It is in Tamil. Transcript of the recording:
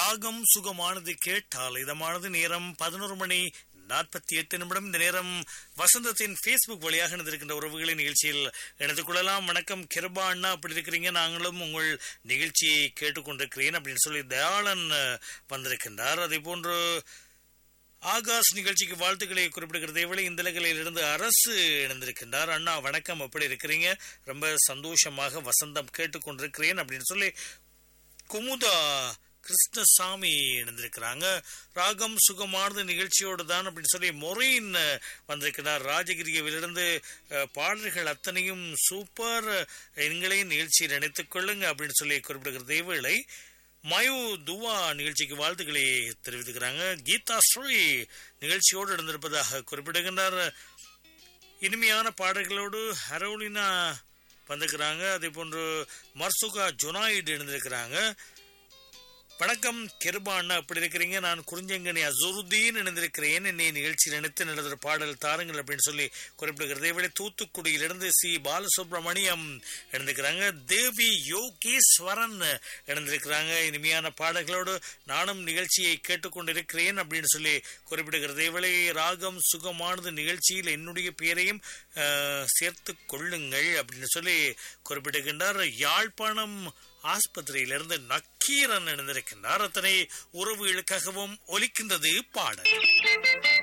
ராகம் சுகமானது கேட்டால் இதமானது நேரம் பதினோரு மணி நாற்பத்தி எட்டு நிமிடம் இந்த நேரம் வசந்தத்தின் ஃபேஸ்புக் வழியாக இணைந்திருக்கின்ற உறவுகளின் நிகழ்ச்சியில் இணைந்து கொள்ளலாம் வணக்கம் கிருபா அண்ணா அப்படி இருக்கிறீங்க நாங்களும் உங்கள் நிகழ்ச்சியை கேட்டுக்கொண்டிருக்கிறேன் அப்படின்னு சொல்லி தயாளன் அஹ், வந்திருக்கின்றார் அதே போன்று ஆகாஷ் நிகழ்ச்சிக்கு வாழ்த்துக்களை குறிப்பிடுகிறது இவளை இந்த நிலைகளில் இருந்து அரசு இணைந்திருக்கின்றார் அண்ணா வணக்கம் எப்படி இருக்கிறீங்க ரொம்ப சந்தோஷமாக வசந்தம் கேட்டுக்கொண்டிருக்கிறேன் அப்படின்னு சொல்லி குமுதா கிருஷ்ணசாமி இணைந்திருக்கிறாங்க ராகம் சுகமானது நிகழ்ச்சியோடு தான் அப்படின்னு சொல்லி மொரீன் வந்திருக்கிறார் ராஜகிரியவிலிருந்து அஹ், பாடல்கள் அத்தனையும் சூப்பர் எங்களையும் நிகழ்ச்சியில் நினைத்துக் கொள்ளுங்க அப்படின்னு சொல்லி குறிப்பிடுகிறது இவ்வேளை மயு துவா நிகழ்ச்சிக்கு வாழ்த்துக்களை தெரிவித்துக்கிறாங்க கீதா ஸ்ரீ நிகழ்ச்சியோடு இருந்திருப்பதாக குறிப்பிடுகின்றார் இனிமையான பாடல்களோடு ஹரோலினா வந்திருக்கிறாங்க அதே போன்று மர்சுகா ஜொனாயிட் இணைந்திருக்கிறாங்க வணக்கம் கிருபா அண்ணா அப்படி இருக்கிறீங்க நான் குறிஞ்சங்கனி அசுருதீன் இணைந்திருக்கிறேன் என்னை நிகழ்ச்சியில் நினைத்து நடந்த பாடல் தாருங்கள் அப்படின்னு சொல்லி குறிப்பிடுகிறது இவளை தூத்துக்குடியிலிருந்து சி பாலசுப்ரமணியம் இணைந்திருக்கிறாங்க தேவி யோகேஸ்வரன் இணைந்திருக்கிறாங்க இனிமையான பாடல்களோடு நானும் நிகழ்ச்சியை கேட்டுக்கொண்டிருக்கிறேன் அப்படின்னு சொல்லி குறிப்பிடுகிறது இவளை ராகம் சுகமானது நிகழ்ச்சியில் என்னுடைய பெயரையும் அஹ், சேர்த்து கொள்ளுங்கள் அப்படின்னு சொல்லி குறிப்பிடுகின்றார் யாழ்ப்பாணம் ஆஸ்பத்திரியிலிருந்து நக்கீரன் இணைந்திருக்கின்றார் அத்தனை உறவுகளுக்காகவும் ஒலிக்கின்றது பாடல்